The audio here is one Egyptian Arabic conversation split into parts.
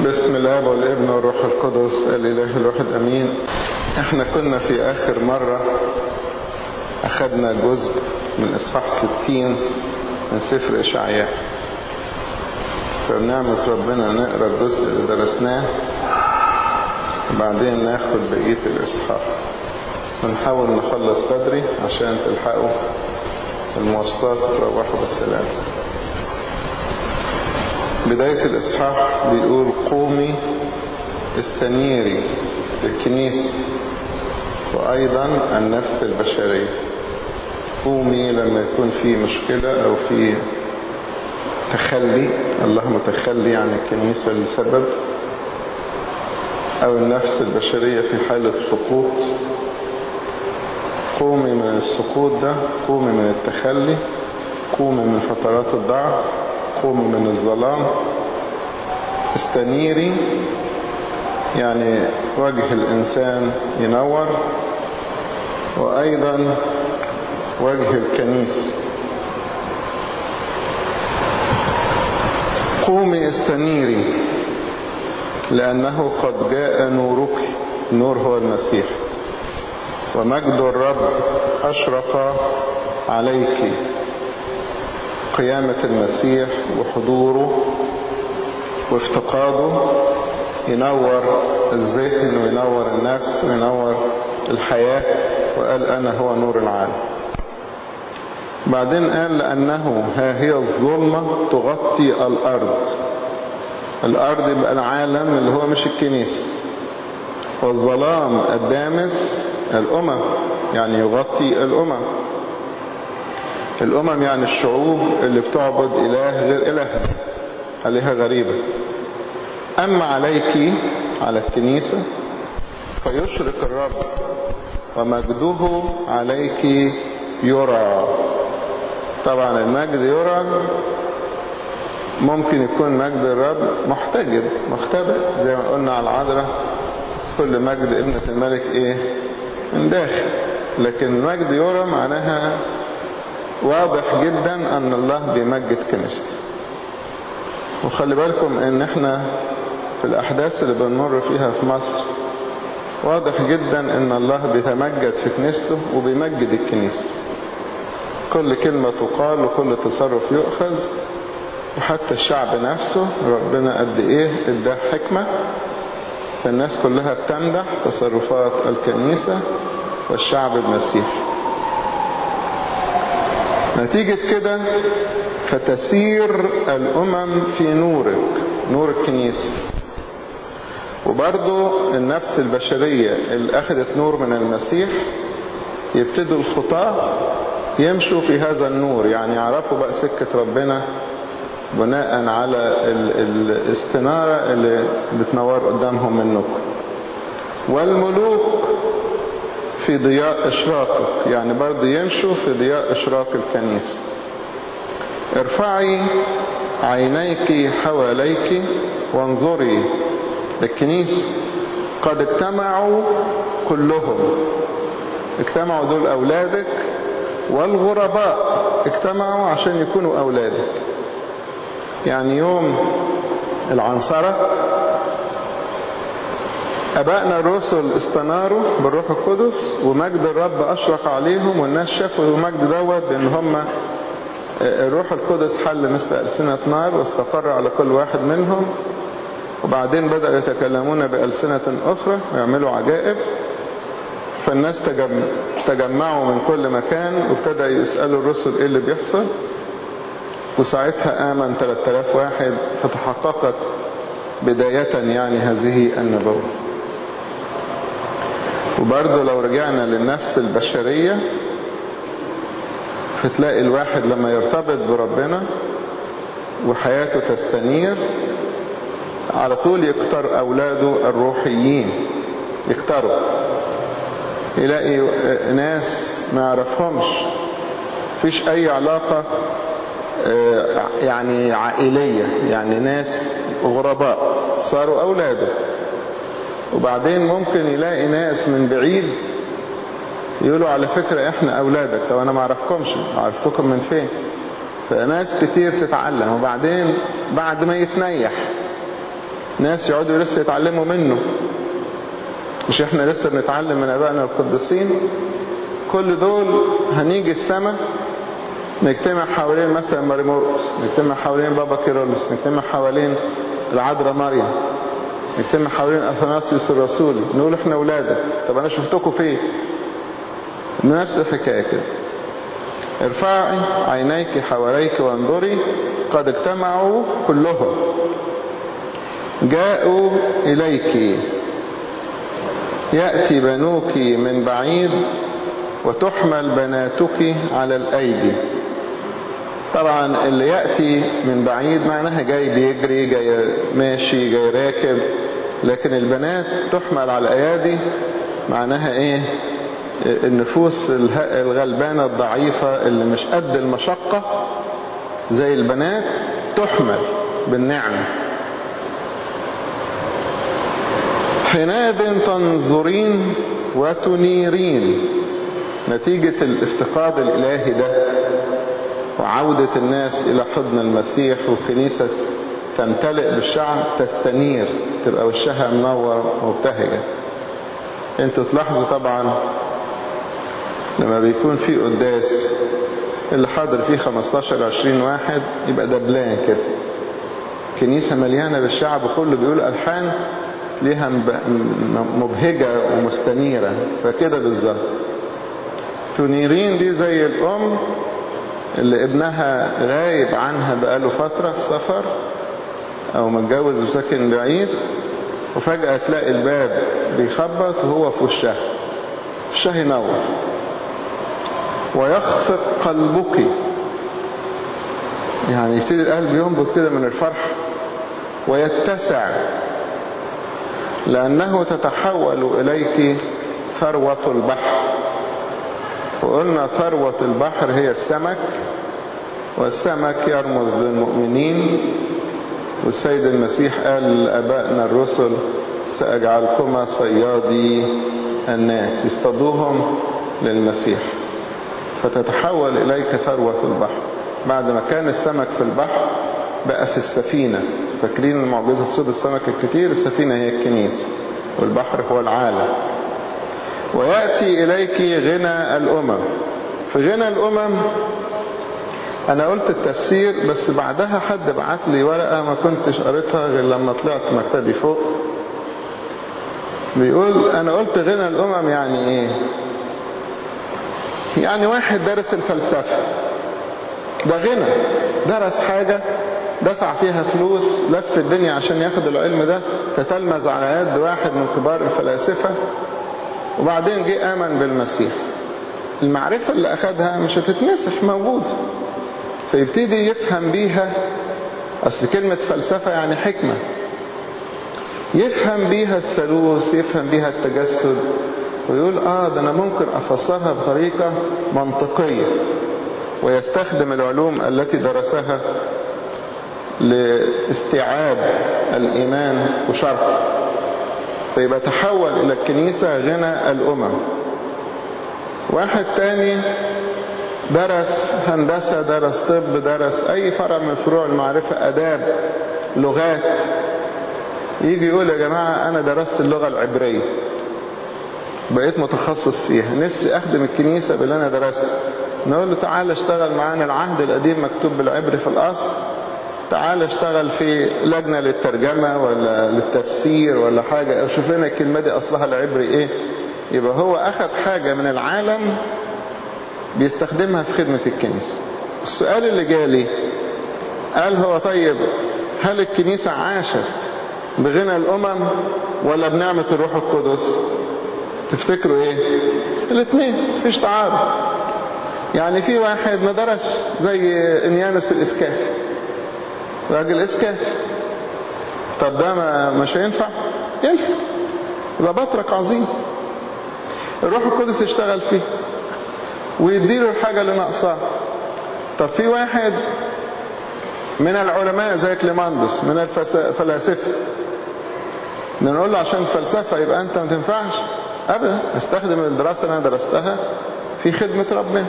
بسم الله والابن والروح القدس الاله الواحد امين احنا كنا في اخر مرة اخدنا جزء من اصحاح ستين من سفر اشعياء فبنعمة ربنا نقرأ الجزء اللي درسناه وبعدين ناخد بقية الاصحاح ونحاول نخلص بدري عشان تلحقوا المواصلات وتروحوا بالسلام بداية الإصحاح بيقول قومي استنيري للكنيسة وأيضا النفس البشرية قومي لما يكون في مشكلة أو في تخلي الله متخلي عن الكنيسة لسبب أو النفس البشرية في حالة سقوط قومي من السقوط ده قومي من التخلي قومي من فترات الضعف قومي من الظلام استنيري يعني وجه الإنسان ينور وأيضا وجه الكنيسة قومي استنيري لأنه قد جاء نورك النور هو المسيح ومجد الرب أشرق عليك قيامة المسيح وحضوره وافتقاده ينور الذهن وينور النفس وينور الحياة وقال أنا هو نور العالم بعدين قال لأنه ها هي الظلمة تغطي الأرض الأرض يبقى العالم اللي هو مش الكنيسة والظلام الدامس الأمم يعني يغطي الأمم الأمم يعني الشعوب اللي بتعبد إله غير إله عليها غريبة أما عليك على الكنيسة فيشرق الرب ومجده عليك يرى طبعا المجد يرى ممكن يكون مجد الرب محتجب مختبئ زي ما قلنا على العذراء كل مجد ابنة الملك ايه من داخل لكن المجد يرى معناها واضح جدا ان الله بيمجد كنيسته وخلي بالكم ان احنا في الاحداث اللي بنمر فيها في مصر واضح جدا ان الله بيتمجد في كنيسته وبيمجد الكنيسة كل كلمة تقال وكل تصرف يؤخذ وحتى الشعب نفسه ربنا قد ايه اداه حكمة فالناس كلها بتمدح تصرفات الكنيسة والشعب المسيحي نتيجة كده فتسير الأمم في نورك نور الكنيسة وبرضو النفس البشرية اللي أخذت نور من المسيح يبتدوا الخطاة يمشوا في هذا النور يعني يعرفوا بقى سكة ربنا بناء على الاستنارة اللي بتنور قدامهم منكم والملوك في ضياء إشراقك يعني برضو يمشوا في ضياء إشراق الكنيسة ارفعي عينيك حواليك وانظري للكنيسة قد اجتمعوا كلهم اجتمعوا دول أولادك والغرباء اجتمعوا عشان يكونوا أولادك يعني يوم العنصرة أبائنا الرسل استناروا بالروح القدس ومجد الرب أشرق عليهم والناس شافوا المجد دوت بأن هم الروح القدس حل مثل ألسنة نار واستقر على كل واحد منهم وبعدين بدأوا يتكلمون بألسنة أخرى ويعملوا عجائب فالناس تجمع تجمعوا من كل مكان وابتدأ يسألوا الرسل ايه اللي بيحصل وساعتها آمن 3000 واحد فتحققت بداية يعني هذه النبوة وبرضه لو رجعنا للنفس البشرية فتلاقي الواحد لما يرتبط بربنا وحياته تستنير على طول يكتر أولاده الروحيين يكتروا يلاقي ناس ما يعرفهمش فيش أي علاقة يعني عائلية يعني ناس غرباء صاروا أولاده وبعدين ممكن يلاقي ناس من بعيد يقولوا على فكرة احنا أولادك طب أنا ما أعرفكمش عرفتكم من فين فناس كتير تتعلم وبعدين بعد ما يتنيح ناس يقعدوا لسه يتعلموا منه مش احنا لسه بنتعلم من ابائنا القديسين كل دول هنيجي السماء نجتمع حوالين مثلا ماري مرقس نجتمع حوالين بابا كيرلس نجتمع حوالين العذراء مريم نجتمع حوالين اثناسيوس الرسولي نقول احنا ولادك طب انا شفتكم فين نفس الحكايه كده ارفعي عينيك حواليك وانظري قد اجتمعوا كلهم جاءوا إليك يأتي بنوك من بعيد وتحمل بناتك على الأيدي طبعا اللي يأتي من بعيد معناها جاي بيجري جاي ماشي جاي راكب لكن البنات تحمل على الأيادي معناها ايه النفوس الغلبانة الضعيفة اللي مش قد المشقة زي البنات تحمل بالنعمة حينئذ تنظرين وتنيرين نتيجة الافتقاد الإلهي ده وعودة الناس إلى حضن المسيح والكنيسة تمتلئ بالشعب تستنير تبقى وشها منور ومبتهجة انتوا تلاحظوا طبعا لما بيكون في قداس اللي حاضر فيه 15 20 واحد يبقى دبلان كده كنيسة مليانة بالشعب كله بيقول ألحان ليها مبهجة ومستنيرة فكده بالظبط تنيرين دي زي الأم اللي ابنها غايب عنها بقاله فترة في سفر أو متجوز وساكن بعيد وفجأة تلاقي الباب بيخبط وهو في وشها وشها ينور ويخفق قلبك يعني يبتدي القلب ينبض كده من الفرح ويتسع لأنه تتحول إليك ثروة البحر وقلنا ثروة البحر هي السمك والسمك يرمز للمؤمنين والسيد المسيح قال لأبائنا الرسل سأجعلكما صيادي الناس يصطادوهم للمسيح فتتحول إليك ثروة البحر بعد ما كان السمك في البحر بقى في السفينة فاكرين معجزة صيد السمك الكتير السفينة هي الكنيسة والبحر هو العالم ويأتي إليك غنى الأمم في غنى الأمم أنا قلت التفسير بس بعدها حد بعت لي ورقة ما كنتش قريتها غير لما طلعت مكتبي فوق بيقول أنا قلت غنى الأمم يعني إيه يعني واحد درس الفلسفة ده غنى درس حاجة دفع فيها فلوس لف الدنيا عشان ياخد العلم ده تتلمذ على يد واحد من كبار الفلاسفة وبعدين جه آمن بالمسيح المعرفة اللي أخدها مش هتتمسح موجود فيبتدي يفهم بيها أصل كلمة فلسفة يعني حكمة يفهم بيها الثالوث يفهم بيها التجسد ويقول آه ده أنا ممكن أفسرها بطريقة منطقية ويستخدم العلوم التي درسها لاستيعاب الإيمان وشرحه فيبقى تحول إلى الكنيسة غنى الأمم واحد تاني درس هندسة درس طب درس أي فرع من فروع المعرفة أداب لغات يجي يقول يا جماعة أنا درست اللغة العبرية بقيت متخصص فيها نفسي أخدم الكنيسة باللي أنا درسته نقول له تعالى اشتغل معانا العهد القديم مكتوب بالعبري في الأصل تعال اشتغل في لجنة للترجمة ولا للتفسير ولا حاجة شوف لنا الكلمة دي أصلها العبري إيه يبقى هو أخذ حاجة من العالم بيستخدمها في خدمة الكنيسة السؤال اللي جالي قال هو طيب هل الكنيسة عاشت بغنى الأمم ولا بنعمة الروح القدس تفتكروا ايه الاثنين مفيش تعارض يعني في واحد ما درس زي انيانوس الاسكافي راجل اسكافي طب ده ما مش هينفع ينفع يبقى بطرك عظيم الروح القدس يشتغل فيه ويديله الحاجة اللي ناقصاه طب في واحد من العلماء زي كليماندس من الفلاسفة نقول له عشان الفلسفة يبقى انت ما تنفعش ابدا استخدم الدراسة اللي انا درستها في خدمة ربنا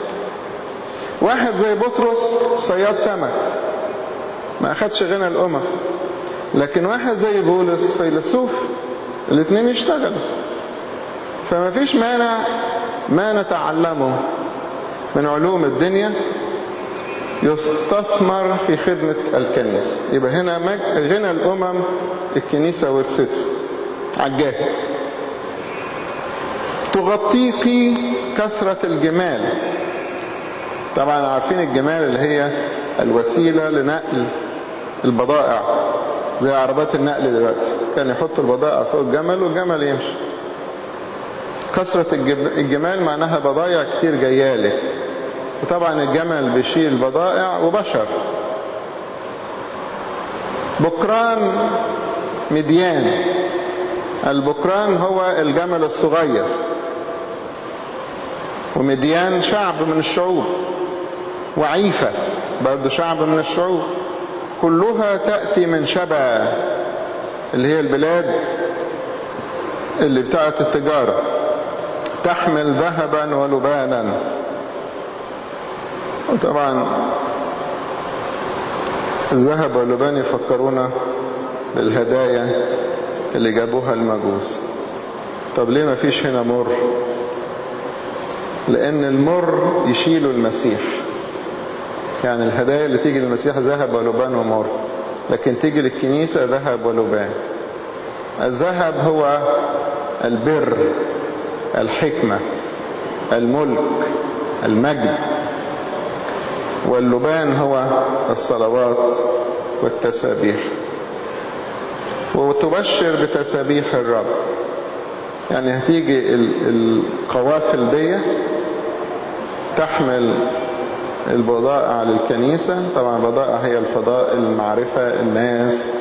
واحد زي بطرس صياد سمك ما اخدش غنى الامم لكن واحد زي بولس فيلسوف الاثنين يشتغلوا فما فيش مانع ما نتعلمه من علوم الدنيا يستثمر في خدمة الكنيسة يبقى هنا غنى الأمم الكنيسة ورثته عالجاهز تغطيك كثرة الجمال طبعا عارفين الجمال اللي هي الوسيلة لنقل البضائع زي عربات النقل دلوقتي كان يحطوا البضائع فوق الجمل والجمل يمشي كثرة الجمال معناها بضائع كتير جايالك وطبعا الجمل بيشيل بضائع وبشر بكران مديان البكران هو الجمل الصغير ومديان شعب من الشعوب وعيفة برضو شعب من الشعوب كلها تأتي من شبا اللي هي البلاد اللي بتاعت التجارة تحمل ذهبا ولبانا وطبعا الذهب واللبان يفكرونا بالهدايا اللي جابوها المجوس طب ليه ما فيش هنا مر لان المر يشيله المسيح يعني الهدايا اللي تيجي للمسيح ذهب ولبان ومر لكن تيجي للكنيسة ذهب ولبان الذهب هو البر الحكمة الملك المجد واللبان هو الصلوات والتسابيح وتبشر بتسابيح الرب يعني هتيجي القوافل دي تحمل البضائع للكنيسة طبعا البضائع هي الفضاء المعرفة الناس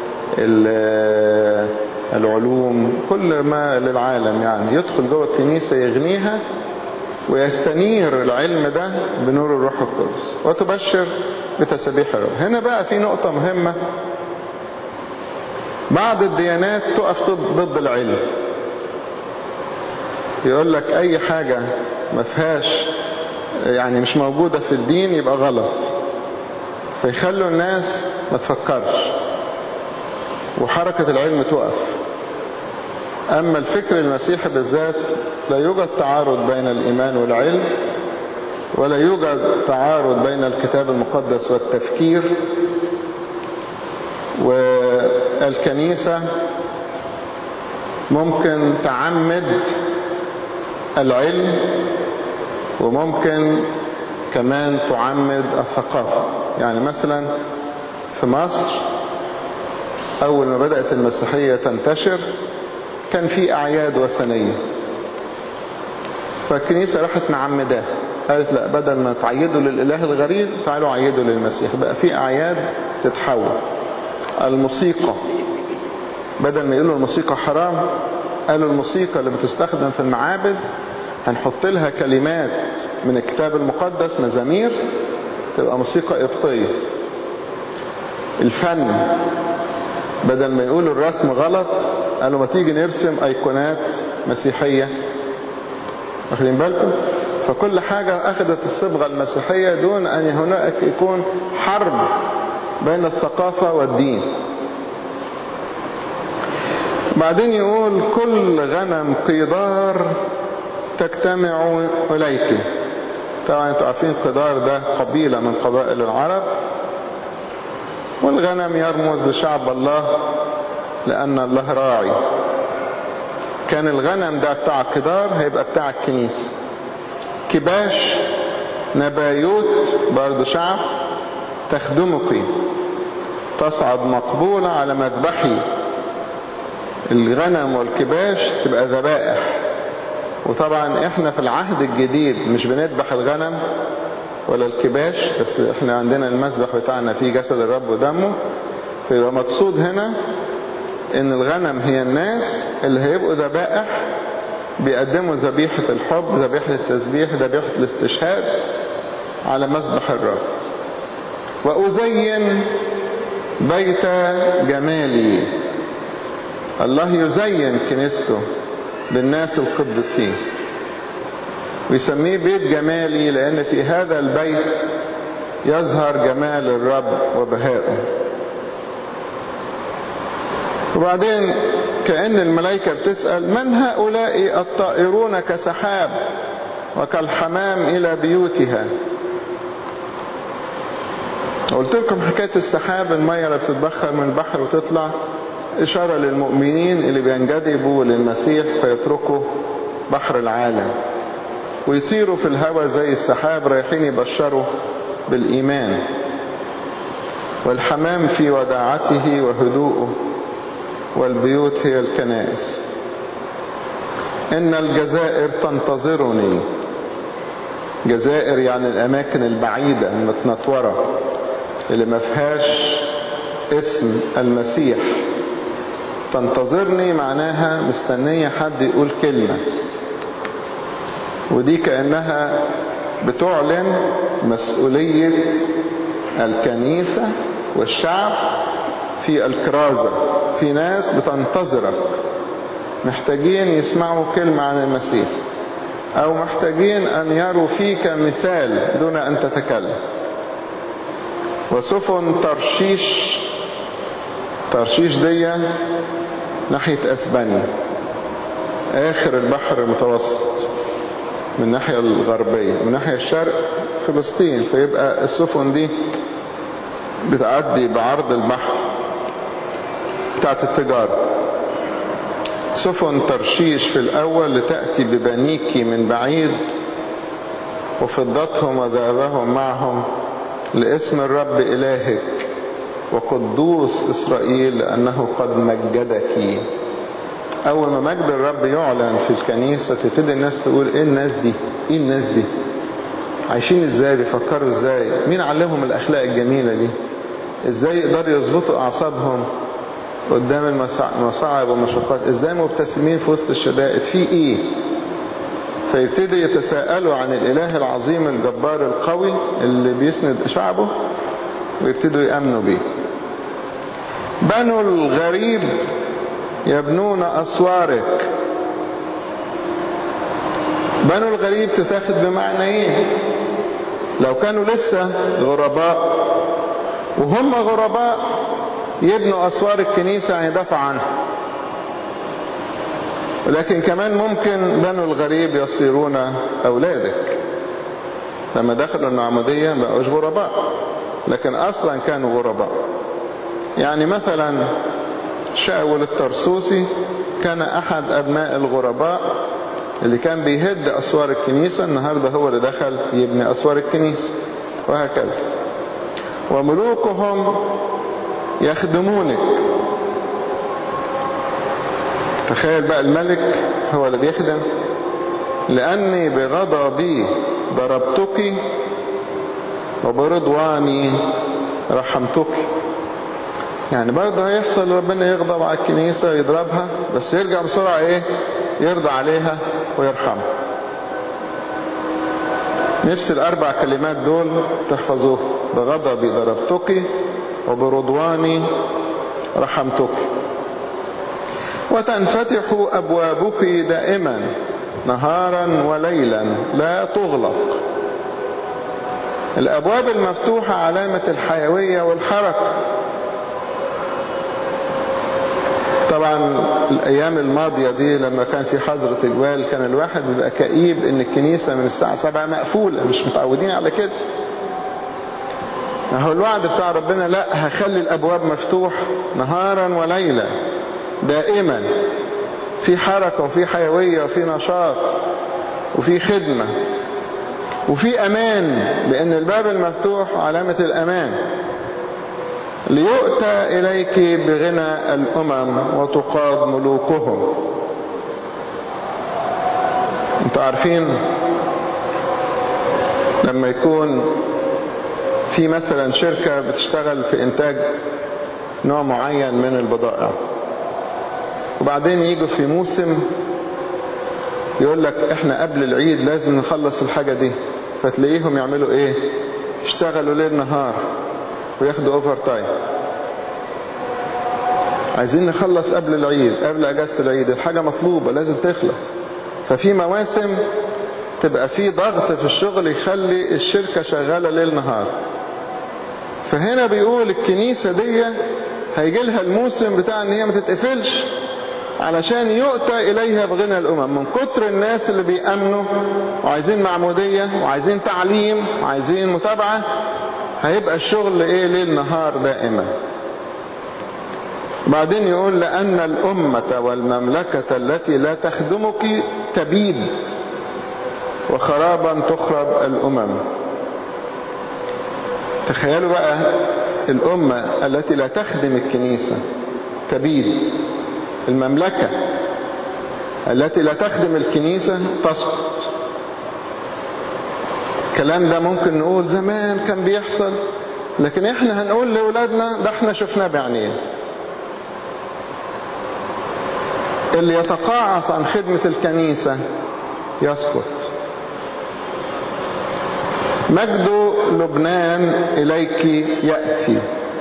العلوم كل ما للعالم يعني يدخل جوه الكنيسة يغنيها ويستنير العلم ده بنور الروح القدس وتبشر بتسابيح الرب هنا بقى في نقطة مهمة بعض الديانات تقف ضد العلم يقول لك اي حاجة ما فيهاش يعني مش موجودة في الدين يبقى غلط فيخلوا الناس ما تفكرش وحركة العلم تقف أما الفكر المسيحي بالذات لا يوجد تعارض بين الإيمان والعلم ولا يوجد تعارض بين الكتاب المقدس والتفكير والكنيسة ممكن تعمد العلم وممكن كمان تعمد الثقافة يعني مثلا في مصر أول ما بدأت المسيحية تنتشر كان في أعياد وثنية فالكنيسة راحت معمداه قالت لا بدل ما تعيدوا للإله الغريب تعالوا عيدوا للمسيح بقى في أعياد تتحول الموسيقى بدل ما يقولوا الموسيقى حرام قالوا الموسيقى اللي بتستخدم في المعابد هنحط لها كلمات من الكتاب المقدس مزامير تبقى موسيقى قبطية الفن بدل ما يقولوا الرسم غلط قالوا ما تيجي نرسم ايقونات مسيحية واخدين بالكم فكل حاجة اخذت الصبغة المسيحية دون ان هناك يكون حرب بين الثقافة والدين بعدين يقول كل غنم قيدار تجتمع إليك طبعا انتوا عارفين قدار ده قبيلة من قبائل العرب والغنم يرمز لشعب الله لأن الله راعي كان الغنم ده بتاع قدار هيبقى بتاع الكنيسة كباش نبايوت برضو شعب تخدمك تصعد مقبولة على مذبحي الغنم والكباش تبقى ذبائح وطبعا احنا في العهد الجديد مش بنذبح الغنم ولا الكباش بس احنا عندنا المذبح بتاعنا فيه جسد الرب ودمه فيبقى مقصود هنا ان الغنم هي الناس اللي هيبقوا ذبائح بيقدموا ذبيحة الحب ذبيحة التسبيح ذبيحة الاستشهاد على مذبح الرب وأزين بيت جمالي الله يزين كنيسته بالناس القدسين ويسميه بيت جمالي لأن في هذا البيت يظهر جمال الرب وبهائه وبعدين كأن الملائكة بتسأل من هؤلاء الطائرون كسحاب وكالحمام إلى بيوتها قلت لكم حكاية السحاب المية اللي بتتبخر من البحر وتطلع إشارة للمؤمنين اللي بينجذبوا للمسيح فيتركوا بحر العالم ويطيروا في الهواء زي السحاب رايحين يبشروا بالإيمان والحمام في وداعته وهدوءه والبيوت هي الكنائس إن الجزائر تنتظرني جزائر يعني الأماكن البعيدة المتنطورة اللي ما فيهاش اسم المسيح تنتظرني معناها مستنية حد يقول كلمة ودي كأنها بتعلن مسؤولية الكنيسة والشعب في الكرازة في ناس بتنتظرك محتاجين يسمعوا كلمة عن المسيح أو محتاجين أن يروا فيك مثال دون أن تتكلم وسفن ترشيش ترشيش دي ناحية أسبانيا آخر البحر المتوسط من الناحية الغربية من ناحية الشرق فلسطين فيبقى السفن دي بتعدي بعرض البحر بتاعت التجارة سفن ترشيش في الأول لتأتي ببنيكي من بعيد وفضتهم وذهبهم معهم لاسم الرب إلهك وقدوس إسرائيل لأنه قد مجدك أول ما مجد الرب يعلن في الكنيسة تبتدي الناس تقول إيه الناس دي إيه الناس دي عايشين إزاي بيفكروا إزاي مين علمهم الأخلاق الجميلة دي إزاي يقدروا يظبطوا أعصابهم قدام المصاعب والمشقات إزاي مبتسمين في وسط الشدائد في إيه فيبتدي يتساءلوا عن الإله العظيم الجبار القوي اللي بيسند شعبه ويبتدوا يأمنوا بيه بنو الغريب يبنون أسوارك بنو الغريب تتاخد بمعنى ايه لو كانوا لسه غرباء وهم غرباء يبنوا أسوار الكنيسة يعني يدافع عنها ولكن كمان ممكن بنو الغريب يصيرون أولادك لما دخلوا المعمودية ما بقوش غرباء لكن أصلا كانوا غرباء يعني مثلا شاول الترسوسي كان أحد أبناء الغرباء اللي كان بيهد أسوار الكنيسة النهاردة هو اللي دخل يبني أسوار الكنيسة وهكذا وملوكهم يخدمونك تخيل بقى الملك هو اللي بيخدم لأني بغضبي ضربتك وبرضواني رحمتك يعني برضه هيحصل ربنا يغضب على الكنيسة ويضربها بس يرجع بسرعة ايه يرضى عليها ويرحمها نفس الأربع كلمات دول تحفظوه بغضبي ضربتك وبرضواني رحمتك وتنفتح أبوابك دائما نهارا وليلا لا تغلق الأبواب المفتوحة علامة الحيوية والحركة طبعا الأيام الماضية دي لما كان في حظر تجوال كان الواحد بيبقى كئيب إن الكنيسة من الساعة سبعة مقفولة مش متعودين على كده هو الوعد بتاع ربنا لا هخلي الأبواب مفتوح نهارا وليلا دائما في حركة وفي حيوية وفي نشاط وفي خدمة وفي أمان بأن الباب المفتوح علامة الأمان ليؤتى إليك بغنى الأمم وتقاد ملوكهم انتوا عارفين لما يكون في مثلا شركة بتشتغل في إنتاج نوع معين من البضائع وبعدين يجوا في موسم يقول لك احنا قبل العيد لازم نخلص الحاجة دي فتلاقيهم يعملوا ايه اشتغلوا ليل نهار وياخدوا اوفر تايم عايزين نخلص قبل العيد قبل اجازة العيد الحاجة مطلوبة لازم تخلص ففي مواسم تبقى في ضغط في الشغل يخلي الشركة شغالة ليل نهار فهنا بيقول الكنيسة دي هيجي لها الموسم بتاع ان هي ما تتقفلش علشان يؤتى اليها بغنى الامم من كتر الناس اللي بيأمنوا وعايزين معمودية وعايزين تعليم وعايزين متابعة هيبقى الشغل ايه ليل نهار دائما بعدين يقول لأن الأمة والمملكة التي لا تخدمك تبيد وخرابا تخرب الأمم تخيلوا بقى الأمة التي لا تخدم الكنيسة تبيد المملكة التي لا تخدم الكنيسة تسقط الكلام ده ممكن نقول زمان كان بيحصل لكن احنا هنقول لأولادنا ده احنا شفناه بعينينا اللي يتقاعس عن خدمة الكنيسة يسقط مجد لبنان إليك يأتي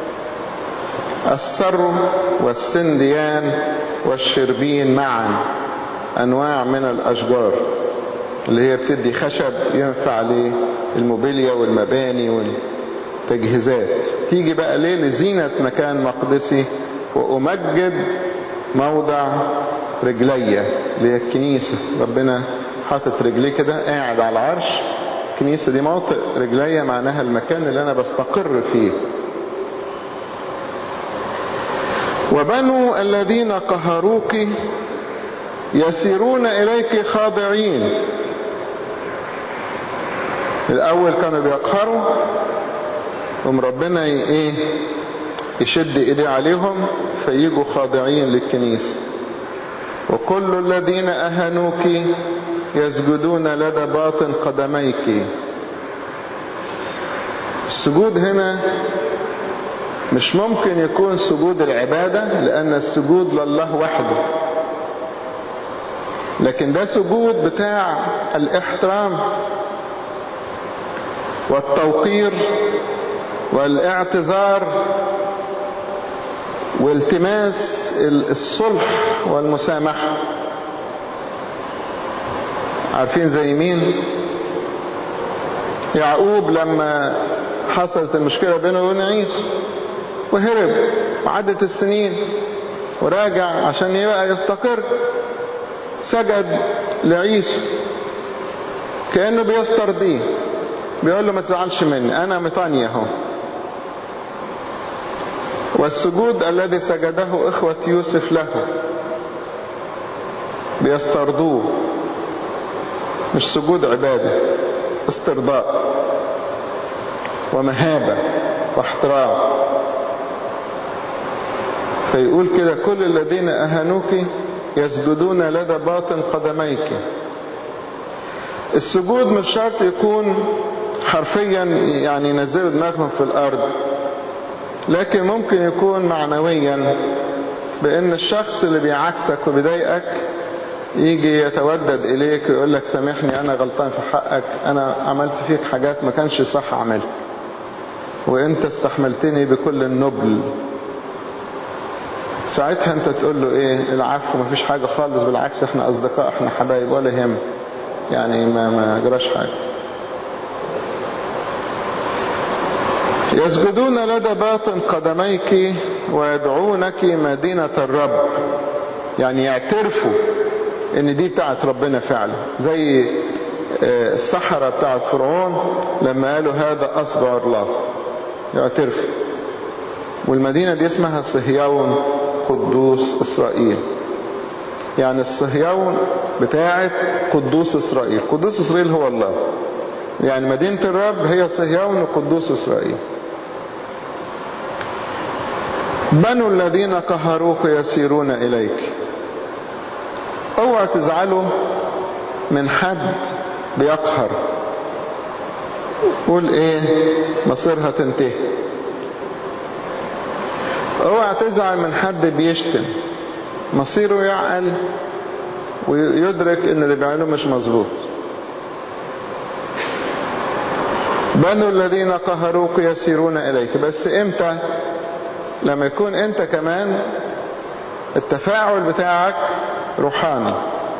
السر والسنديان والشربين معا أنواع من الأشجار اللي هي بتدي خشب ينفع للموبيليا والمباني والتجهيزات تيجي بقى ليه لزينة مكان مقدسي وأمجد موضع رجلية اللي هي الكنيسة ربنا حاطط رجليه كده قاعد على العرش الكنيسة دي موطئ رجلية معناها المكان اللي أنا بستقر فيه وبنو الذين قهروك يسيرون إليك خاضعين الأول كانوا بيقهروا ثم ربنا ايه يشد ايديه عليهم فيجوا خاضعين للكنيسة وكل الذين أهنوك يسجدون لدى باطن قدميك السجود هنا مش ممكن يكون سجود العبادة لأن السجود لله وحده لكن ده سجود بتاع الاحترام والتوقير والاعتذار والتماس الصلح والمسامحة عارفين زي مين يعقوب لما حصلت المشكلة بينه وبين عيسى وهرب وعدت السنين وراجع عشان يبقى يستقر سجد لعيسى كأنه بيسترضيه بيقول له ما تزعلش مني انا مطانية اهو والسجود الذي سجده اخوة يوسف له بيسترضوه مش سجود عبادة استرضاء ومهابة واحترام فيقول كده كل الذين أهانوك يسجدون لدى باطن قدميك السجود مش شرط يكون حرفيا يعني ينزلوا دماغهم في الأرض لكن ممكن يكون معنويا بأن الشخص اللي بيعكسك وبيضايقك يجي يتودد إليك ويقول لك سامحني أنا غلطان في حقك أنا عملت فيك حاجات ما كانش صح أعملها وانت استحملتني بكل النبل ساعتها انت تقول له ايه العفو مفيش حاجة خالص بالعكس احنا اصدقاء احنا حبايب ولا يهم يعني ما ما جراش حاجة يسجدون لدى باطن قدميك ويدعونك مدينة الرب يعني يعترفوا ان دي بتاعت ربنا فعلا زي الصحراء بتاعت فرعون لما قالوا هذا اصبع الله يعترفوا والمدينة دي اسمها صهيون قدوس اسرائيل يعني الصهيون بتاعت قدوس اسرائيل قدوس اسرائيل هو الله يعني مدينة الرب هي صهيون وقدوس اسرائيل بنو الذين قهروك يسيرون اليك اوعى تزعلوا من حد بيقهر قول ايه مصيرها تنتهي اوعى تزعل من حد بيشتم مصيره يعقل ويدرك ان اللي بيعمله مش مظبوط بنو الذين قهروك يسيرون اليك بس امتى لما يكون انت كمان التفاعل بتاعك روحاني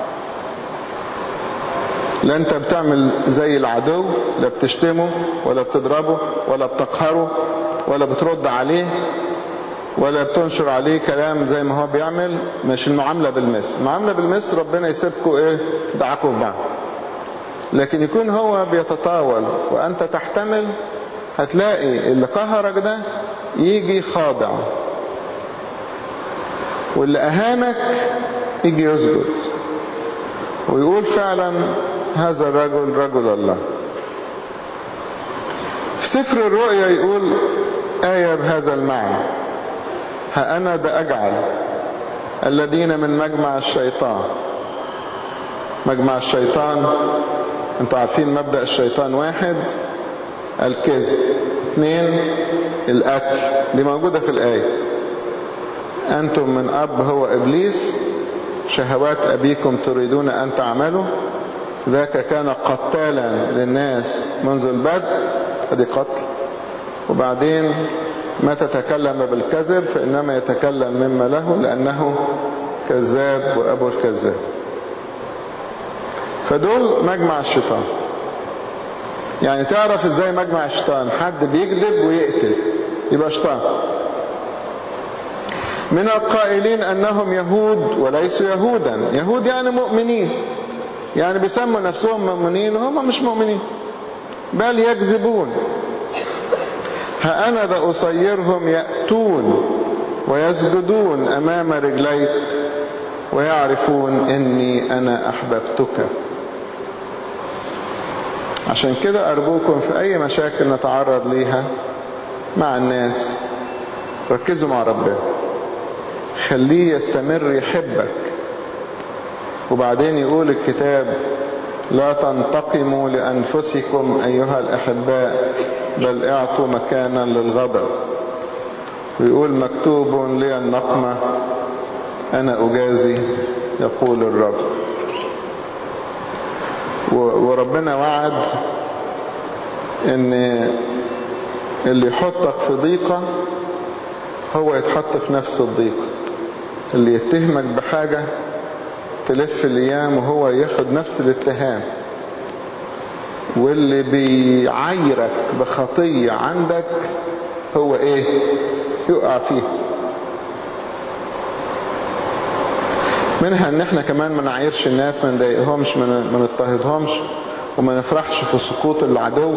لا انت بتعمل زي العدو لا بتشتمه ولا بتضربه ولا بتقهره ولا بترد عليه ولا بتنشر عليه كلام زي ما هو بيعمل مش المعاملة بالمثل المعاملة بالمثل ربنا يسيبكم ايه تدعكوا في بعض لكن يكون هو بيتطاول وانت تحتمل هتلاقي اللي قهرك ده يجي خاضع واللي اهانك يجي يسجد ويقول فعلا هذا الرجل رجل الله في سفر الرؤيا يقول آية بهذا المعنى ها أنا ده أجعل الذين من مجمع الشيطان مجمع الشيطان انتوا عارفين مبدأ الشيطان واحد الكذب اثنين القتل دي موجودة في الآية أنتم من أب هو إبليس شهوات أبيكم تريدون أن تعملوا ذاك كان قتالا للناس منذ البدء ادي قتل وبعدين ما تتكلم بالكذب فإنما يتكلم مما له لأنه كذاب وأبو الكذاب فدول مجمع الشيطان يعني تعرف ازاي مجمع الشيطان حد بيكذب ويقتل يبقى شيطان من القائلين انهم يهود وليسوا يهودا يهود يعني مؤمنين يعني بيسموا نفسهم مؤمنين وهم مش مؤمنين بل يكذبون ها أنا ذا أصيرهم يأتون ويسجدون أمام رجليك ويعرفون إني أنا أحببتك عشان كده أرجوكم في أي مشاكل نتعرض ليها مع الناس ركزوا مع ربنا خليه يستمر يحبك وبعدين يقول الكتاب لا تنتقموا لأنفسكم أيها الأحباء بل اعطوا مكانا للغضب ويقول مكتوب لي النقمة أنا أجازي يقول الرب وربنا وعد ان اللي يحطك في ضيقة هو يتحط في نفس الضيقة اللي يتهمك بحاجة تلف الايام وهو ياخد نفس الاتهام واللي بيعايرك بخطية عندك هو ايه يقع فيه منها ان احنا كمان ما نعايرش الناس ما نضايقهمش ما نضطهدهمش وما نفرحش في سقوط العدو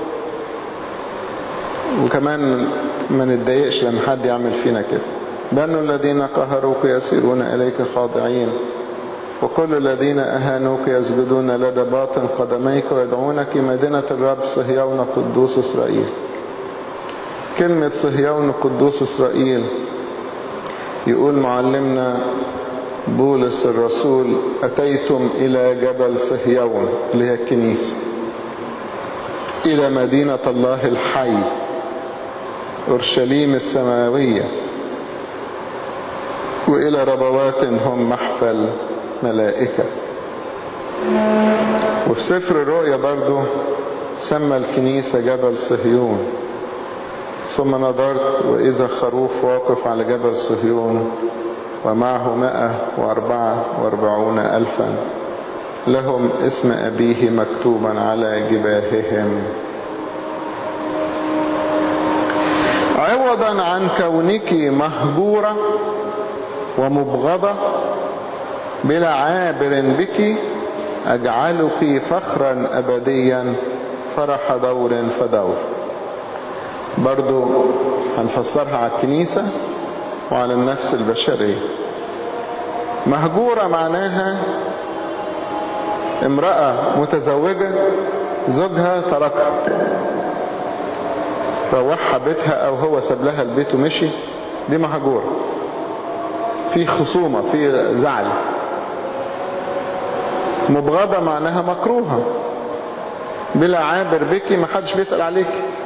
وكمان ما نتضايقش لما حد يعمل فينا كده بنو الذين قهروك يسيرون اليك خاضعين وكل الذين أهانوك يسجدون لدى باطن قدميك ويدعونك مدينة الرب صهيون قدوس إسرائيل كلمة صهيون قدوس إسرائيل يقول معلمنا بولس الرسول أتيتم إلى جبل صهيون اللي هي الكنيسة إلى مدينة الله الحي أورشليم السماوية وإلى ربوات هم محفل ملائكة وفي سفر الرؤيا برضو سمى الكنيسة جبل صهيون ثم نظرت وإذا خروف واقف على جبل صهيون ومعه مائة وأربعة وأربعون ألفا لهم اسم أبيه مكتوبا على جباههم عوضا عن كونك مهجورة ومبغضة بلا عابر بك أجعلك فخرا أبديا فرح دور فدور برضو هنفسرها على الكنيسة وعلى النفس البشرية مهجورة معناها امرأة متزوجة زوجها تركها روحها بيتها او هو ساب لها البيت ومشي دي مهجورة في خصومة في زعل مبغضة معناها مكروهة بلا عابر بك ما حدش بيسأل عليك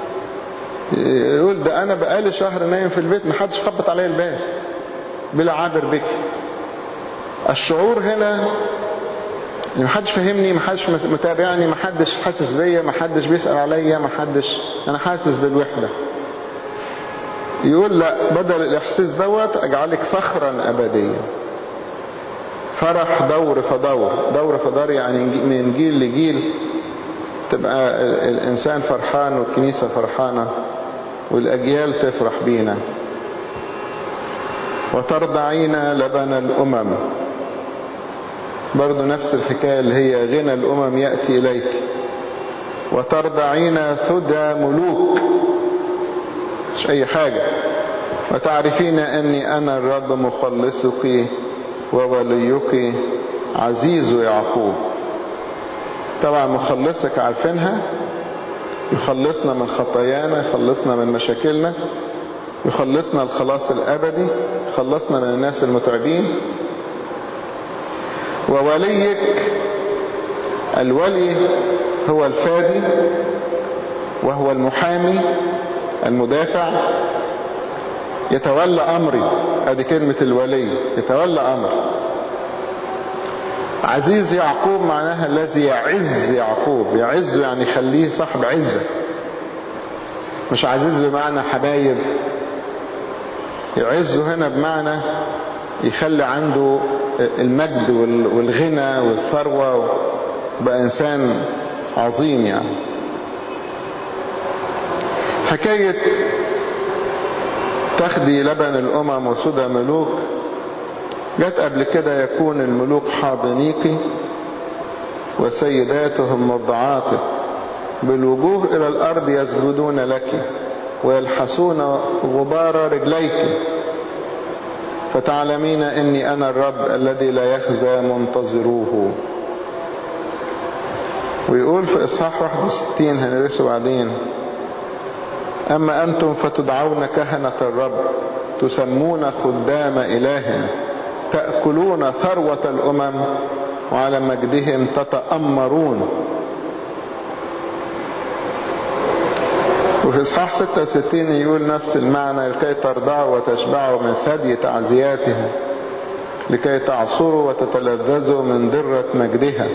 يقول ده انا بقالي شهر نايم في البيت ما حدش خبط عليا الباب بلا عابر بك الشعور هنا ما حدش فهمني ما حدش متابعني ما حدش حاسس بيا ما حدش بيسأل عليا ما حدش انا حاسس بالوحدة يقول لا بدل الاحساس دوت اجعلك فخرا ابديا فرح دور فدور دور فدور يعني من جيل لجيل تبقى الانسان فرحان والكنيسة فرحانة والاجيال تفرح بينا وترضعين لبن الأمم برضو نفس الحكاية اللي هي غنى الأمم يأتي إليك وترضعين ثدى ملوك مش أي حاجة وتعرفين أني أنا الرب مخلصك ووليك عزيز يعقوب طبعا مخلصك عارفينها يخلصنا من خطايانا يخلصنا من مشاكلنا يخلصنا الخلاص الأبدي يخلصنا من الناس المتعبين ووليك الولي هو الفادي وهو المحامي المدافع يتولى أمري ادي كلمة الولي يتولى أمري عزيز يعقوب معناها الذي يعز يعقوب يعز يعني يخليه صاحب عزة مش عزيز بمعنى حبايب يعزه هنا بمعنى يخلي عنده المجد والغنى والثروة بقى إنسان عظيم يعني حكاية تخدي لبن الأمم وسدى ملوك جت قبل كده يكون الملوك حاضنيك وسيداتهم مرضعاتك بالوجوه إلى الأرض يسجدون لك ويلحسون غبار رجليك فتعلمين أني أنا الرب الذي لا يخزى منتظروه ويقول في إصحاح 61 هندرسه بعدين أما أنتم فتدعون كهنة الرب تسمون خدام إله تأكلون ثروة الأمم وعلى مجدهم تتأمرون وفي إصحاح 66 يقول نفس المعنى لكي ترضعوا وتشبعوا من ثدي تعزياتها لكي تعصروا وتتلذذوا من درة مجدها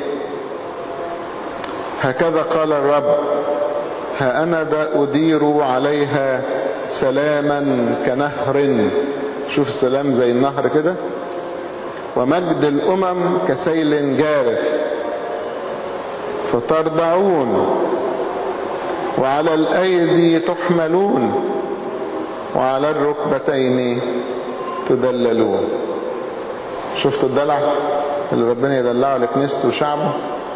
هكذا قال الرب ها أنا ذا أدير عليها سلاما كنهر شوف السلام زي النهر كده ومجد الأمم كسيل جارف فترضعون وعلى الأيدي تحملون وعلى الركبتين تدللون شفت الدلع اللي ربنا يدلعه لكنيسته وشعبه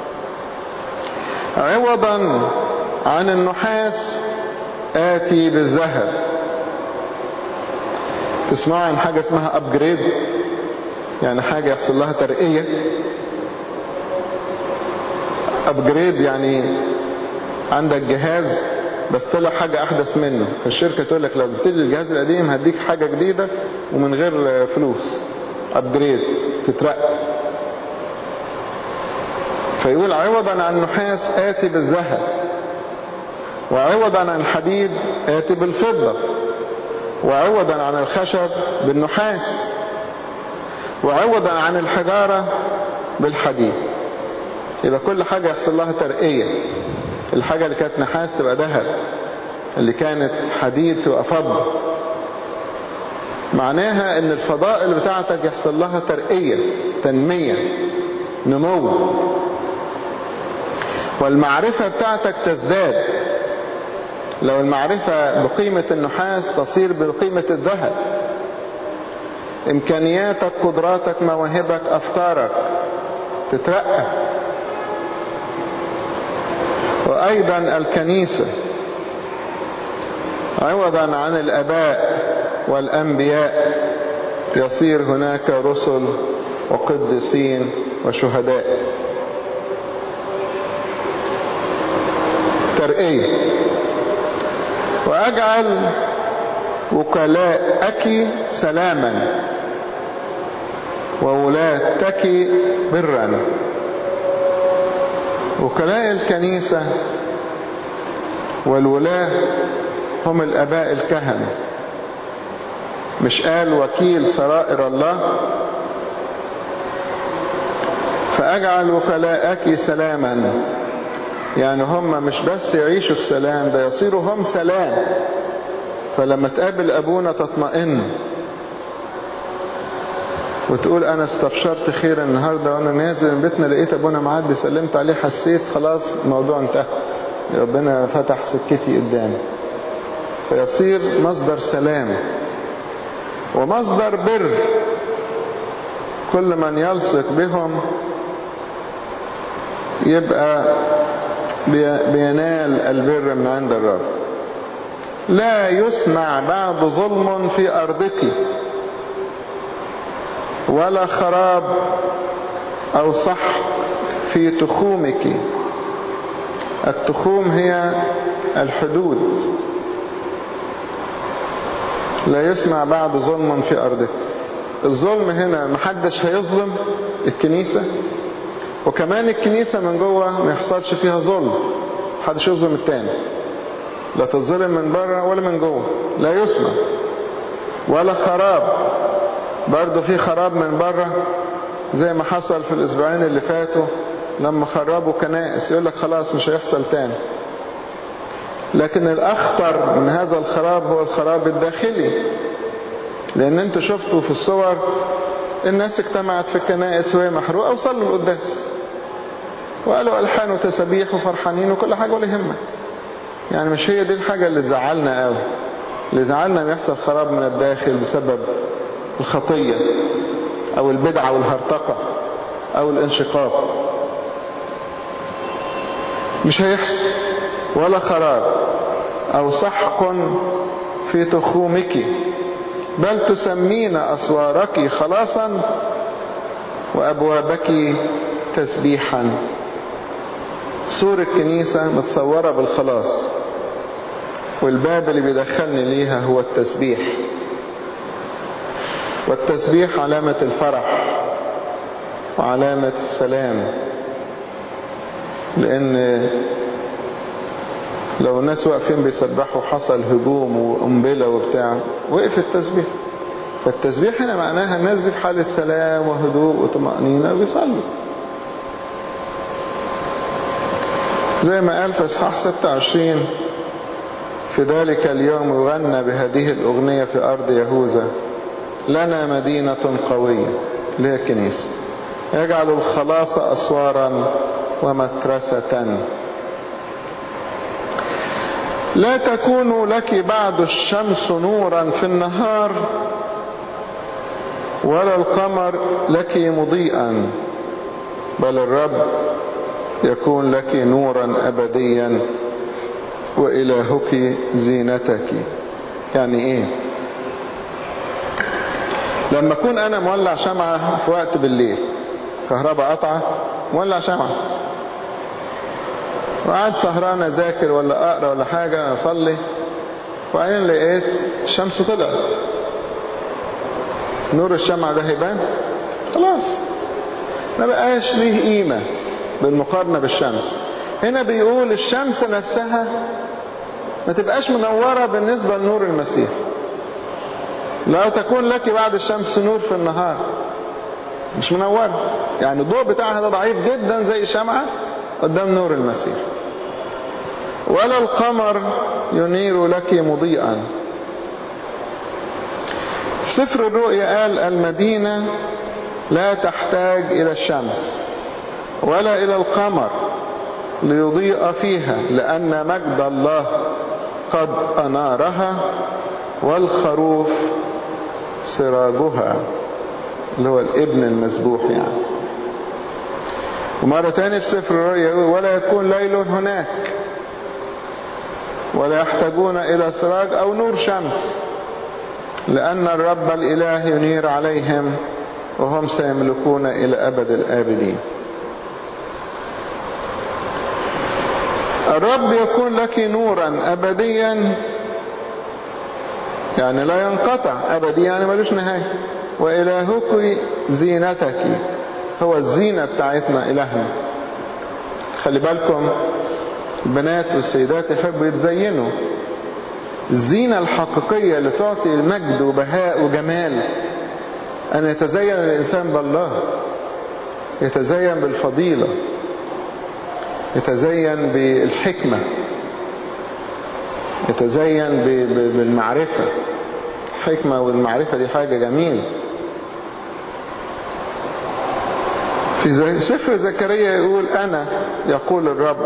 عوضا عن النحاس آتي بالذهب تسمعوا عن حاجة اسمها أبجريد يعني حاجة يحصل لها ترقية أبجريد يعني عندك جهاز بس طلع حاجة أحدث منه الشركة تقول لك لو جبت لي الجهاز القديم هديك حاجة جديدة ومن غير فلوس أبجريد تترقى فيقول عوضا عن النحاس آتي بالذهب وعوضا عن الحديد آتي بالفضة وعوضا عن الخشب بالنحاس وعوضا عن الحجارة بالحديد يبقى كل حاجة يحصل لها ترقية الحاجة اللي كانت نحاس تبقى ذهب اللي كانت حديد تبقى فضة معناها ان الفضائل بتاعتك يحصل لها ترقية تنمية نمو والمعرفة بتاعتك تزداد لو المعرفة بقيمة النحاس تصير بقيمة الذهب امكانياتك قدراتك مواهبك افكارك تترقى وايضا الكنيسة عوضا عن الاباء والانبياء يصير هناك رسل وقدسين وشهداء ترقية واجعل وكلاءك سلاما وولاتك برا وكلاء الكنيسة والولاة هم الاباء الكهنة مش قال وكيل سرائر الله فاجعل وكلاءك سلاما يعني هم مش بس يعيشوا في سلام ده يصيروا هم سلام فلما تقابل ابونا تطمئن وتقول انا استبشرت خير النهاردة وانا نازل من بيتنا لقيت ابونا معدي سلمت عليه حسيت خلاص الموضوع انتهى ربنا فتح سكتي قدامي فيصير مصدر سلام ومصدر بر كل من يلصق بهم يبقى بينال البر من عند الرب لا يسمع بعد ظلم في أرضك ولا خراب أو صح في تخومك التخوم هي الحدود لا يسمع بعد ظلم في أرضك الظلم هنا محدش هيظلم الكنيسة وكمان الكنيسة من جوه ما يحصلش فيها ظلم محدش يظلم التاني لا تظلم من بره ولا من جوه لا يسمع ولا خراب برضه في خراب من بره زي ما حصل في الاسبوعين اللي فاتوا لما خربوا كنائس يقول لك خلاص مش هيحصل تاني لكن الاخطر من هذا الخراب هو الخراب الداخلي لان انتوا شفتوا في الصور الناس اجتمعت في الكنائس وهي محروقه وصلوا القداس وقالوا الحان وتسابيح وفرحانين وكل حاجه ولا يهمك يعني مش هي دي الحاجه اللي تزعلنا قوي اللي زعلنا بيحصل خراب من الداخل بسبب الخطيه او البدعه والهرطقه او الانشقاق مش هيحصل ولا خراب او سحق في تخومك بل تسمين أسوارك خلاصا وأبوابك تسبيحا سور الكنيسة متصورة بالخلاص والباب اللي بيدخلني ليها هو التسبيح والتسبيح علامة الفرح وعلامة السلام لأن لو الناس واقفين بيسبحوا حصل هجوم وقنبلة وبتاع وقف التسبيح فالتسبيح هنا معناها الناس دي في حالة سلام وهدوء وطمأنينة وبيصلوا زي ما قال في اصحاح 26 في ذلك اليوم يغنى بهذه الأغنية في أرض يهوذا لنا مدينة قوية اللي هي الكنيسة يجعل الخلاص أسوارا ومكرسة لا تكون لك بعد الشمس نورا في النهار ولا القمر لك مضيئا بل الرب يكون لك نورا أبديا وإلهك زينتك يعني إيه لما أكون أنا مولع شمعة في وقت بالليل كهرباء قطعة مولع شمعة وقعد سهران اذاكر ولا اقرا ولا حاجه اصلي وبعدين لقيت الشمس طلعت نور الشمعة ده هيبان خلاص ما بقاش ليه قيمة بالمقارنة بالشمس هنا بيقول الشمس نفسها ما تبقاش منورة بالنسبة لنور المسيح لا تكون لك بعد الشمس نور في النهار مش منورة يعني الضوء بتاعها ده ضعيف جدا زي شمعة قدام نور المسيح ولا القمر ينير لك مضيئا في سفر الرؤيا قال المدينة لا تحتاج إلى الشمس ولا إلى القمر ليضيء فيها لأن مجد الله قد أنارها والخروف سراجها اللي هو الابن المسبوح يعني ومرة تانية في سفر الرؤيا يقول ولا يكون ليل هناك ولا يحتاجون إلى سراج أو نور شمس لأن الرب الإله ينير عليهم وهم سيملكون إلى أبد الآبدين الرب يكون لك نورا أبديا يعني لا ينقطع أبدي يعني ملوش نهاية وإلهك زينتك هو الزينة بتاعتنا إلهنا خلي بالكم البنات والسيدات يحبوا يتزينوا الزينة الحقيقية اللي تعطي مجد وبهاء وجمال أن يتزين الإنسان بالله يتزين بالفضيلة يتزين بالحكمة يتزين بالمعرفة الحكمة والمعرفة دي حاجة جميلة في سفر زكريا يقول أنا يقول الرب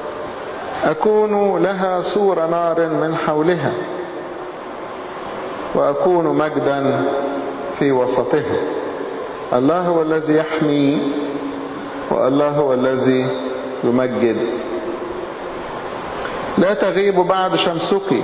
أكون لها سور نار من حولها وأكون مجدا في وسطهم الله هو الذي يحمي والله هو الذي يمجد لا تغيب بعد شمسك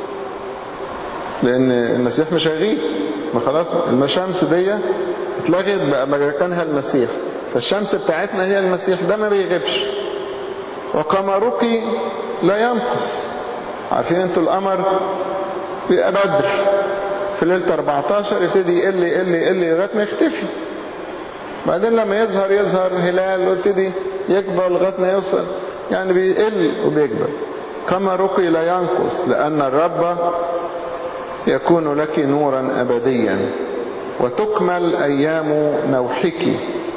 لأن المسيح مش هيغيب ما خلاص الشمس دي اتلغت بقى مكانها المسيح فالشمس بتاعتنا هي المسيح ده ما بيغيبش وقمرك لا ينقص عارفين انتوا القمر بيبقى بدر في ليلة 14 يبتدي يقل يقل يقل لغاية ما يختفي بعدين لما يظهر يظهر هلال ويبتدي يكبر لغاية ما يوصل يعني بيقل وبيكبر قمرك لا ينقص لأن الرب يكون لك نورا أبديا وتكمل أيام نوحك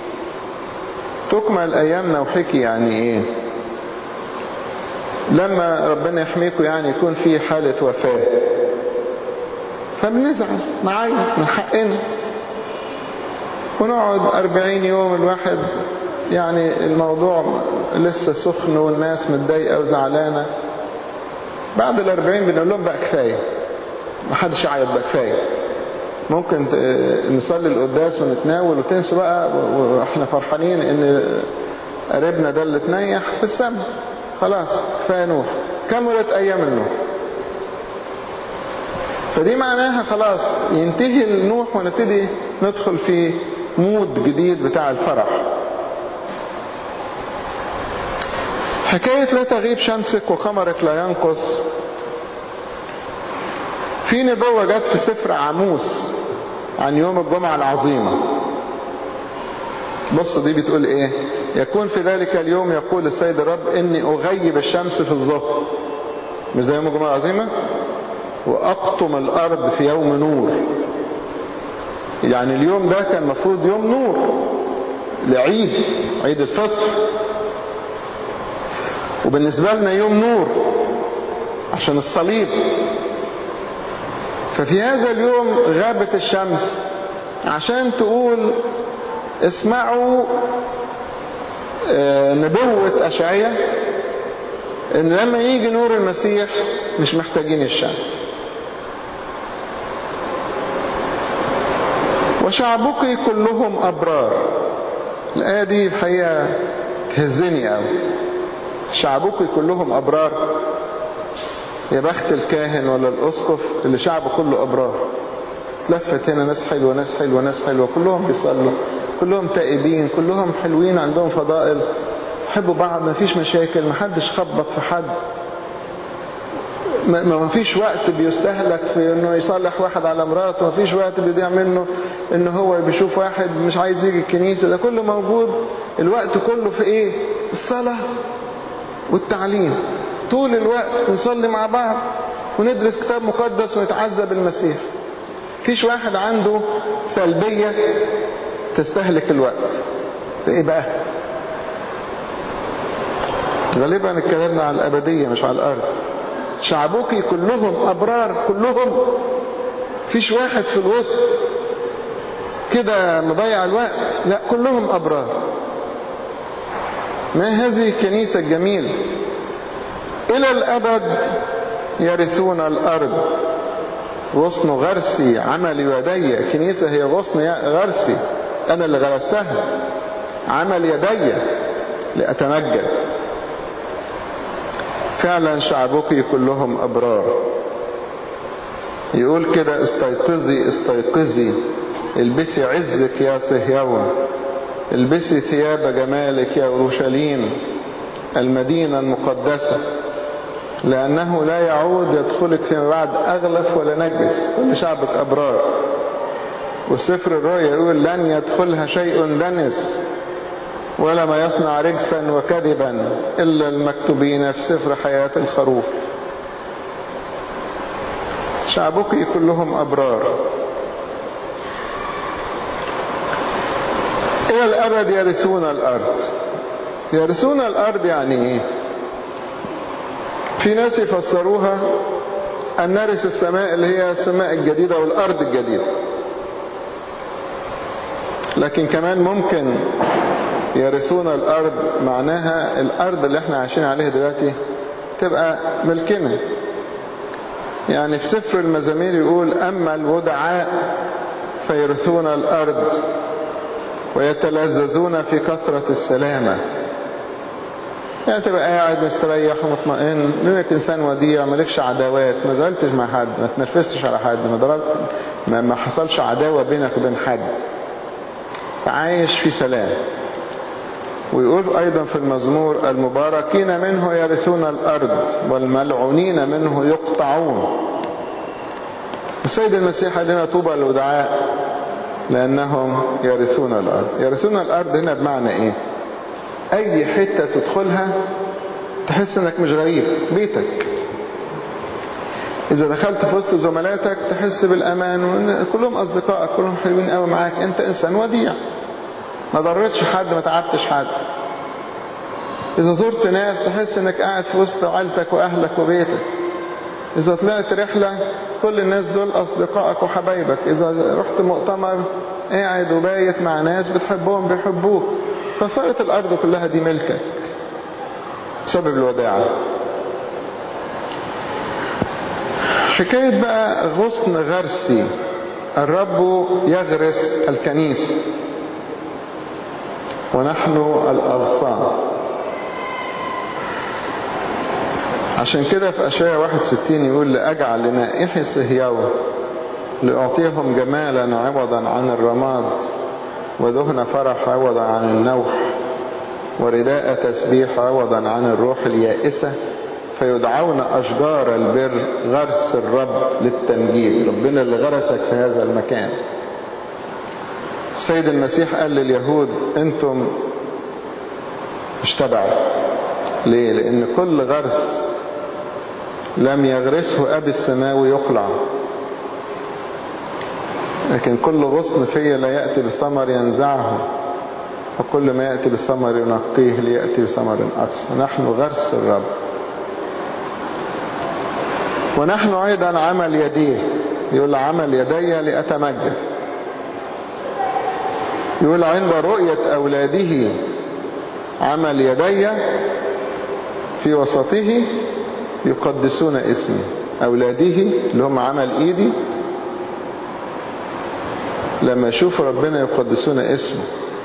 تكمل أيام نوحك يعني إيه لما ربنا يحميكم يعني يكون في حالة وفاة فبنزعل نعيط من حقنا ونقعد أربعين يوم الواحد يعني الموضوع لسه سخن والناس متضايقة وزعلانة بعد الأربعين بنقول لهم بقى كفاية ما حدش يعيط بقى كفاية ممكن نصلي القداس ونتناول وتنسوا بقى واحنا فرحانين ان قريبنا ده اللي تنيح في السماء خلاص كفاية نوح كملت ايام النوح فدي معناها خلاص ينتهي النوح ونبتدي ندخل في مود جديد بتاع الفرح حكاية لا تغيب شمسك وقمرك لا ينقص في نبوة جت في سفر عاموس عن يوم الجمعة العظيمة بص دي بتقول ايه يكون في ذلك اليوم يقول السيد الرب اني اغيب الشمس في الظهر مش ده يوم الجمعة العظيمة واقطم الارض في يوم نور يعني اليوم ده كان مفروض يوم نور لعيد عيد الفصح وبالنسبة لنا يوم نور عشان الصليب ففي هذا اليوم غابت الشمس عشان تقول اسمعوا نبوة أشعية ان لما يجي نور المسيح مش محتاجين الشمس وشعبك كلهم أبرار الآية دي الحقيقة تهزني قوي شعبك كلهم أبرار يا بخت الكاهن ولا الأسقف اللي شعبه كله أبرار لفت هنا ناس حلوة ناس حلوة ناس حلوة كلهم بيصلوا كلهم تائبين كلهم حلوين عندهم فضائل يحبوا بعض ما فيش مشاكل ما حدش خبط في حد ما فيش وقت بيستهلك في انه يصلح واحد على مراته ما فيش وقت بيضيع منه ان هو بيشوف واحد مش عايز يجي الكنيسة ده كله موجود الوقت كله في ايه الصلاة والتعليم طول الوقت نصلي مع بعض وندرس كتاب مقدس ونتعذب المسيح فيش واحد عنده سلبية تستهلك الوقت ايه بقى غالبا اتكلمنا على الابدية مش على الارض شعبك كلهم ابرار كلهم فيش واحد في الوسط كده مضيع الوقت لا كلهم ابرار ما هذه الكنيسة الجميلة الى الابد يرثون الارض غصن غرسي عمل يدي كنيسة هي غصن غرسي انا اللي غرستها عمل يدي لاتمجد فعلا شعبك كلهم أبرار يقول كده استيقظي استيقظي البسي عزك يا صهيون البسي ثياب جمالك يا أورشليم المدينة المقدسة لأنه لا يعود يدخلك فيما بعد أغلف ولا نجس كل شعبك أبرار وسفر الرؤيا يقول لن يدخلها شيء دنس ولا ما يصنع رجسا وكذبا إلا المكتوبين في سفر حياة الخروف شعبك كلهم أبرار إلى الأبد يرثون الأرض يرثون الأرض يعني إيه في ناس يفسروها أن نرث السماء اللي هي السماء الجديدة والأرض الجديدة لكن كمان ممكن يرثون الأرض معناها الأرض اللي احنا عايشين عليها دلوقتي تبقى ملكنا يعني في سفر المزامير يقول أما الودعاء فيرثون الأرض ويتلذذون في كثرة السلامة يعني تبقى قاعد مستريح ومطمئن لانك انسان وديع مالكش عداوات ما زعلتش مع حد ما تنرفزتش على حد ما ضربت ما, ما حصلش عداوة بينك وبين حد فعايش في سلام ويقول ايضا في المزمور المباركين منه يرثون الارض والملعونين منه يقطعون السيد المسيح قال لنا طوبى للودعاء لانهم يرثون الارض يرثون الارض هنا بمعنى ايه اي حتة تدخلها تحس انك مش غريب بيتك اذا دخلت في وسط زملاتك تحس بالامان وان كلهم اصدقائك كلهم حلوين قوي معاك انت انسان وديع ما ضرتش حد ما تعبتش حد اذا زرت ناس تحس انك قاعد في وسط عيلتك واهلك وبيتك اذا طلعت رحلة كل الناس دول اصدقائك وحبايبك اذا رحت مؤتمر قاعد وبايت مع ناس بتحبهم بيحبوك فصارت الارض كلها دي ملكك بسبب الوداعة حكاية بقى غصن غرسي الرب يغرس الكنيسة ونحن الأغصان عشان كده في أشياء 61 يقول لأجعل لنائحي صهيون لأعطيهم جمالا عوضا عن الرماد وذهن فرح عوضا عن النوح ورداء تسبيح عوضا عن الروح اليائسة فيدعون أشجار البر غرس الرب للتمجيد ربنا اللي غرسك في هذا المكان السيد المسيح قال لليهود انتم مش تبعي ليه لان كل غرس لم يغرسه ابي السماوي يقلع لكن كل غصن فيا لا يأتي بثمر ينزعه وكل ما يأتي بثمر ينقيه ليأتي بثمر أكثر نحن غرس الرب ونحن أيضا عمل يديه يقول عمل يدي لأتمجد يقول عند رؤية أولاده عمل يدي في وسطه يقدسون اسمي أولاده اللي هم عمل إيدي لما يشوفوا ربنا يقدسون اسمه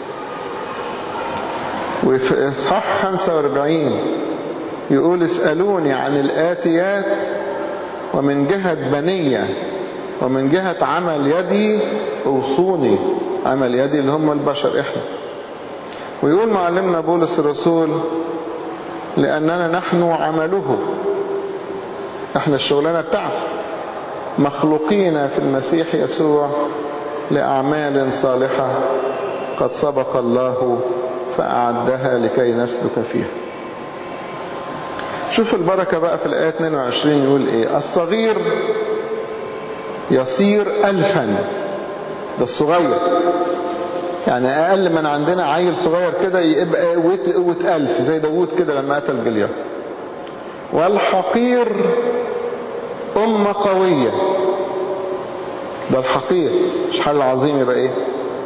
وفي إصحاح 45 يقول اسألوني عن الآتيات ومن جهة بنية ومن جهة عمل يدي اوصوني عمل يدي اللي هم البشر احنا ويقول معلمنا بولس الرسول لأننا نحن عمله احنا الشغلانة بتاعته مخلوقين في المسيح يسوع لأعمال صالحة قد سبق الله فأعدها لكي نسلك فيها شوف البركة بقى في الآية 22 يقول ايه الصغير يصير ألفا ده الصغير يعني أقل من عندنا عيل صغير كده يبقى قوة قوة ألف زي داوود كده لما قتل جليا والحقير أمة قوية ده الحقير مش حل عظيم يبقى ايه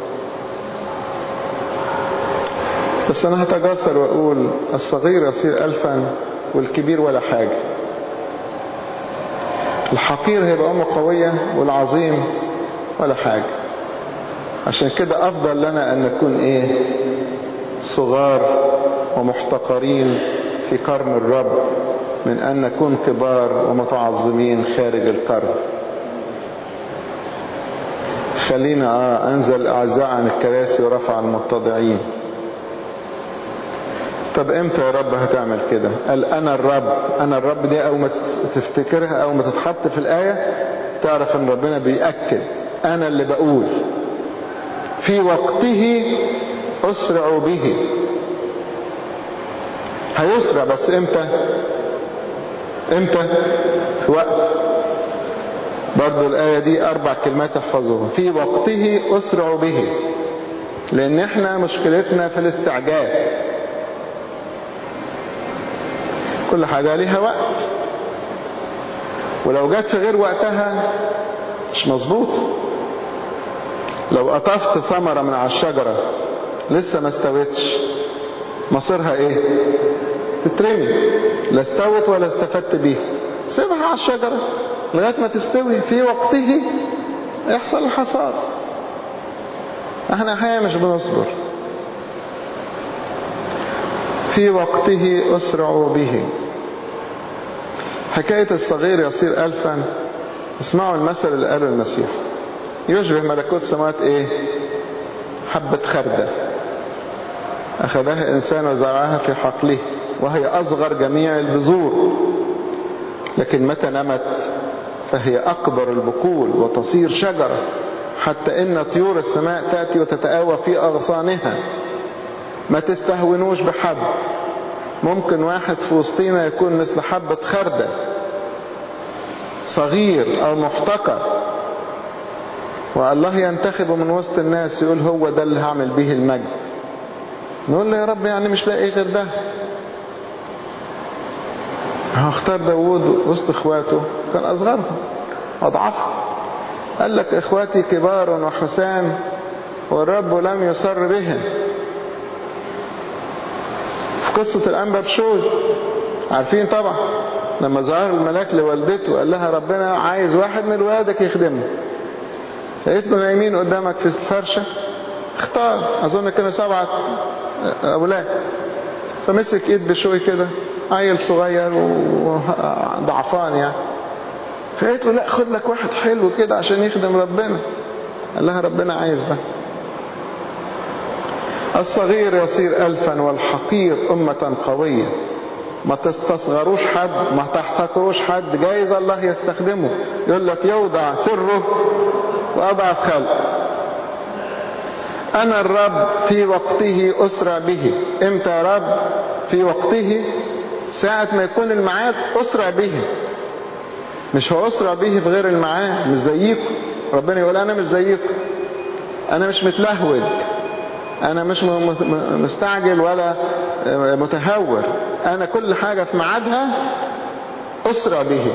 بس انا هتجسر واقول الصغير يصير الفا والكبير ولا حاجة الحقير هيبقى أمة قوية والعظيم ولا حاجة عشان كده أفضل لنا أن نكون إيه صغار ومحتقرين في كرم الرب من أن نكون كبار ومتعظمين خارج الكرم خلينا آه أنزل الأعزاء عن الكراسي ورفع المتضعين طب امتى يا رب هتعمل كده قال انا الرب انا الرب دي او ما تفتكرها او ما تتحط في الآية تعرف ان ربنا بيأكد انا اللي بقول في وقته اسرع به هيسرع بس امتى امتى في وقت برضو الآية دي اربع كلمات احفظوهم في وقته اسرع به لان احنا مشكلتنا في الاستعجال كل حاجة ليها وقت ولو جت في غير وقتها مش مظبوط لو قطفت ثمرة من على الشجرة لسه ما استوتش مصيرها ايه تترمي لا استوت ولا استفدت بيها سيبها على الشجرة لغاية ما تستوي في وقته يحصل الحصاد احنا احيانا مش بنصبر في وقته أسرع به حكاية الصغير يصير ألفا اسمعوا المثل اللي قاله المسيح يشبه ملكوت سماوات ايه حبة خردة أخذها إنسان وزرعها في حقله وهي أصغر جميع البذور لكن متى نمت فهي أكبر البقول وتصير شجرة حتى إن طيور السماء تأتي وتتآوى في أغصانها ما تستهونوش بحد ممكن واحد في وسطينا يكون مثل حبة خردة صغير أو محتقر والله ينتخبه من وسط الناس يقول هو ده اللي هعمل به المجد نقول له يا رب يعني مش لاقي غير ده اختار داوود وسط اخواته كان اصغرهم اضعفهم قال لك اخواتي كبار وحسان والرب لم يصر بهم في قصة الأنبا بشوي عارفين طبعا لما ظهر الملاك لوالدته قال لها ربنا عايز واحد من ولادك يخدمه لقيت له نايمين قدامك في الفرشة اختار أظن كانوا سبعة أولاد فمسك إيد بشوي كده عيل صغير وضعفان يعني فقالت له لا خد لك واحد حلو كده عشان يخدم ربنا قال لها ربنا عايز ده الصغير يصير ألفا والحقير أمة قوية ما تستصغروش حد ما تحتقروش حد جايز الله يستخدمه يقول لك يوضع سره وأضعف خلق أنا الرب في وقته أسرع به إمتى يا رب في وقته ساعة ما يكون الميعاد أسرع به مش هو أسرع به في غير الميعاد مش زيكم ربنا يقول أنا مش زيكم أنا مش متلهوج أنا مش مستعجل ولا متهور أنا كل حاجة في ميعادها أسرع به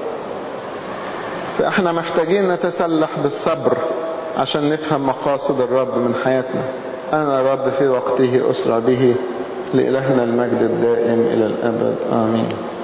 فإحنا محتاجين نتسلح بالصبر عشان نفهم مقاصد الرب من حياتنا أنا الرب في وقته أسرع به لإلهنا المجد الدائم إلى الأبد آمين